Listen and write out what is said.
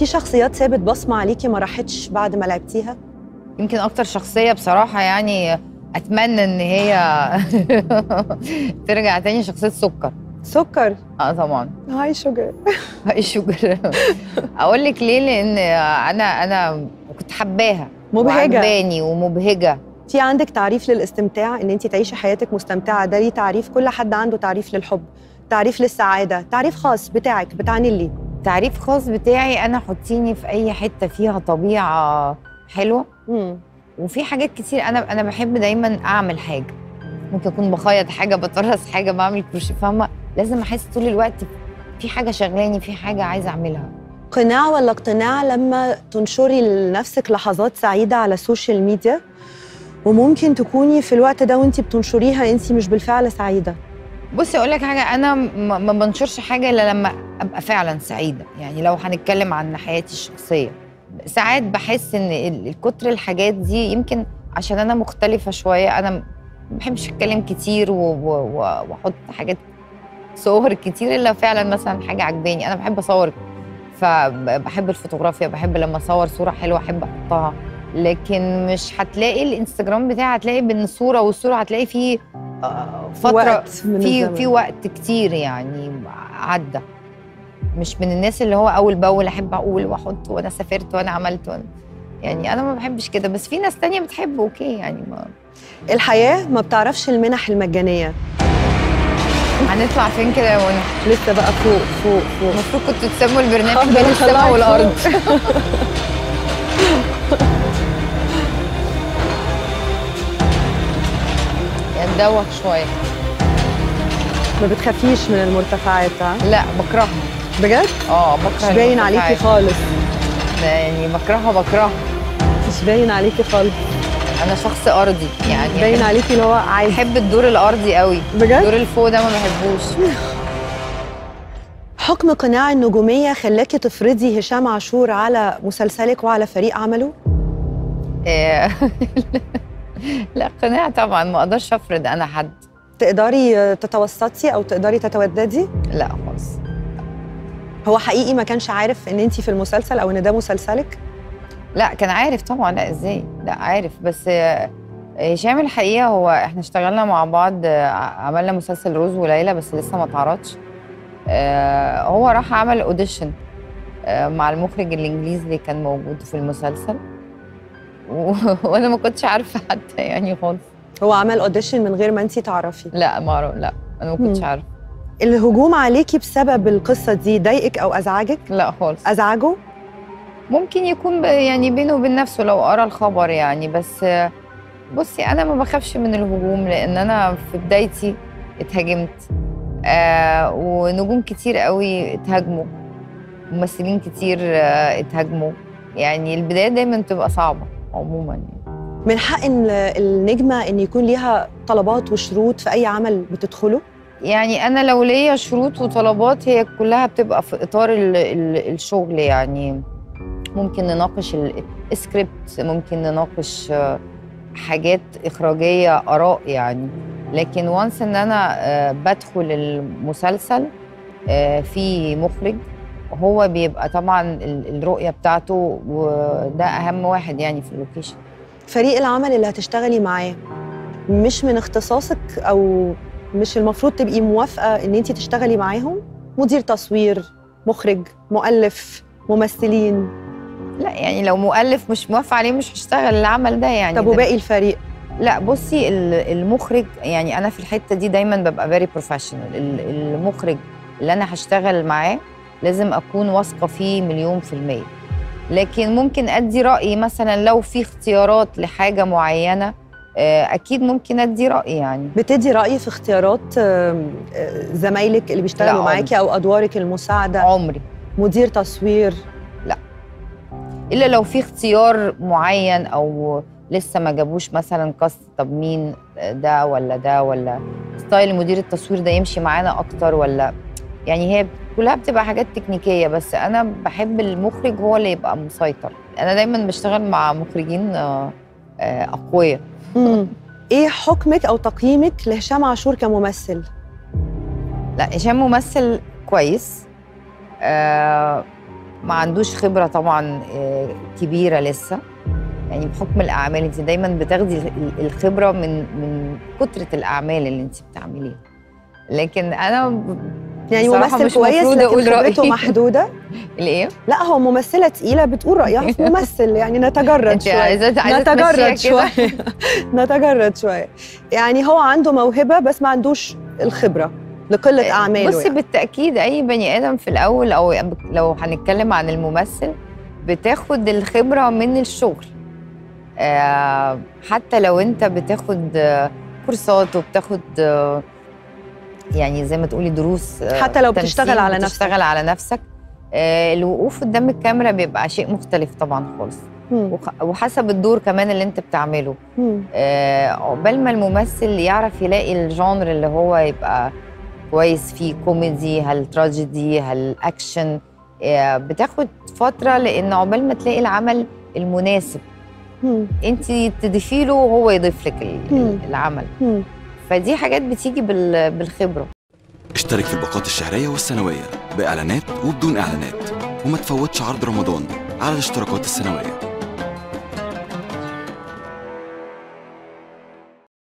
في شخصيات سابت بصمه عليكي ما راحتش بعد ما لعبتيها يمكن اكتر شخصيه بصراحه يعني اتمنى ان هي ترجع تاني شخصيه سكر سكر اه طبعا هاي شوجر هاي شجر اقول لك ليه لان انا انا كنت حباها مبهجه وعجباني ومبهجه في عندك تعريف للاستمتاع ان انت تعيشي حياتك مستمتعه ده ليه تعريف كل حد عنده تعريف للحب تعريف للسعاده تعريف خاص بتاعك بتعني ليه تعريف خاص بتاعي انا حطيني في اي حته فيها طبيعه حلوه مم. وفي حاجات كتير انا انا بحب دايما اعمل حاجه ممكن اكون بخيط حاجه بطرز حاجه بعمل كروشيه فاهمه لازم احس طول الوقت في حاجه شغلاني في حاجه عايزه اعملها قناع ولا اقتناع لما تنشري لنفسك لحظات سعيده على السوشيال ميديا وممكن تكوني في الوقت ده وانت بتنشريها انت مش بالفعل سعيده بصي اقول لك حاجه انا ما ما بنشرش حاجه الا لما ابقى فعلا سعيده يعني لو هنتكلم عن حياتي الشخصيه ساعات بحس ان ال- الكتر الحاجات دي يمكن عشان انا مختلفه شويه انا ما بحبش اتكلم كتير و- و- و- واحط حاجات صور كتير الا فعلا مثلا حاجه عجباني انا بحب اصور فبحب الفوتوغرافيا بحب لما اصور صوره حلوه احب احطها لكن مش هتلاقي الانستجرام بتاعي هتلاقي بين الصوره والصوره هتلاقي فيه آه، فتره وقت من في الزمن. في وقت كتير يعني عدى مش من الناس اللي هو اول باول احب اقول واحط وانا سافرت وانا عملت وأنا يعني انا ما بحبش كده بس في ناس تانية بتحب اوكي يعني ما الحياه ما بتعرفش المنح المجانيه هنطلع فين كده يا منى لسه بقى فوق فوق فوق المفروض كنتوا تسموا البرنامج أفضل بين السماء أطلعك والارض يعني ندوخ شويه ما بتخافيش من المرتفعات ها لا بكرهها بجد اه بكره مش باين عليكي المرتفعات. خالص يعني بكرهها بكرهها مش باين عليكي خالص انا شخص ارضي يعني باين أحب- عليكي اللي هو عايز بحب الدور الارضي قوي بجد الدور اللي فوق ده ما بحبوش حكم قناع النجوميه خلاكي تفرضي هشام عاشور على مسلسلك وعلى فريق عمله إيه. لا قناع طبعا ما اقدرش افرض انا حد تقدري تتوسطي او تقدري تتوددي لا خالص هو حقيقي ما كانش عارف ان انت في المسلسل او ان ده مسلسلك لا كان عارف طبعا لا ازاي لا عارف بس آه، هشام الحقيقه هو احنا اشتغلنا مع بعض آه، عملنا مسلسل روز وليلى بس لسه ما اتعرضش آه، هو راح عمل اوديشن مع المخرج الانجليزي اللي كان موجود في المسلسل و- وانا ما كنتش عارفه حتى يعني خالص هو عمل اوديشن من غير ما انت تعرفي لا ما أعرف- لا انا ما كنتش مم. عارفه الهجوم عليكي بسبب القصه دي ضايقك او ازعجك لا خالص ازعجه ممكن يكون ب- يعني بينه وبين نفسه لو قرا الخبر يعني بس آه، بصي انا ما بخافش من الهجوم لان انا في بدايتي اتهاجمت آه ونجوم كتير قوي اتهاجموا ممثلين كتير آه اتهاجموا يعني البدايه دايما بتبقى صعبه عموما يعني من حق إن النجمه ان يكون ليها طلبات وشروط في اي عمل بتدخله يعني انا لو ليا شروط وطلبات هي كلها بتبقى في اطار ال ال الشغل يعني ممكن نناقش ال- السكريبت ممكن نناقش آه، حاجات اخراجيه اراء يعني لكن وانس ان انا آه، بدخل المسلسل آه، في مخرج هو بيبقى طبعا ال- الرؤيه بتاعته وده اهم واحد يعني في اللوكيشن فريق العمل اللي هتشتغلي معاه مش من اختصاصك او مش المفروض تبقي موافقه ان انت تشتغلي معاهم مدير تصوير مخرج مؤلف ممثلين لا يعني لو مؤلف مش موافق عليه مش هشتغل العمل ده يعني طب ده- وباقي الفريق لا بصي ال- المخرج يعني انا في الحته دي دايما ببقى فيري بروفيشنال المخرج اللي انا هشتغل معاه لازم اكون واثقه فيه مليون في الميه لكن ممكن ادي رايي مثلا لو في اختيارات لحاجه معينه آه، اكيد ممكن ادي رايي يعني بتدي رأي في اختيارات آم، آه، زمايلك اللي بيشتغلوا لا، معاكي او ادوارك المساعده عمري مدير تصوير الا لو في اختيار معين او لسه ما جابوش مثلا كاست طب مين ده ولا ده ولا ستايل مدير التصوير ده يمشي معانا اكتر ولا يعني هي كلها بتبقى حاجات تكنيكيه بس انا بحب المخرج هو اللي يبقى مسيطر انا دايما بشتغل مع مخرجين آه، آه، اقوياء مم. ايه حكمك او تقييمك لهشام عاشور كممثل لا هشام ممثل كويس آه ما عندوش خبره طبعا آه، كبيره لسه يعني بحكم الاعمال انت دايما بتاخدي ال- ال- الخبره من من كتره الاعمال اللي انت بتعمليها لكن انا ب- يعني بصراحة ممثل مش كويس مفروض لكن أقول خبرته رأيي. محدوده الايه لا هو ممثله تقيله بتقول رايها في ممثل يعني نتجرد انت شويه عايزه عايزه نتجرد تمشيها كده؟ شويه نتجرد شويه يعني هو عنده موهبه بس ما عندوش الخبره لقله اعماله بصي يعني. بالتاكيد اي بني ادم في الاول او لو هنتكلم عن الممثل بتاخد الخبره من الشغل آه، حتى لو انت بتاخد آه، كورسات وبتاخد آه، يعني زي ما تقولي دروس آه، حتى لو تمثيل، بتشتغل على نفسك. بتشتغل على نفسك آه، الوقوف قدام الكاميرا بيبقى شيء مختلف طبعا خالص مم. وخ- وحسب الدور كمان اللي انت بتعمله مم. آه، عقبال ما الممثل يعرف يلاقي الجانر اللي هو يبقى كويس فيه كوميدي هل تراجيدي هل اكشن آه، بتاخد فتره لان عقبال ما تلاقي العمل المناسب مم. انت تضيفي له وهو يضيف لك ال- مم. العمل مم. فدي حاجات بتيجي بال- بالخبره اشترك في الباقات الشهرية والسنوية بإعلانات وبدون إعلانات وما تفوتش عرض رمضان على الاشتراكات السنوية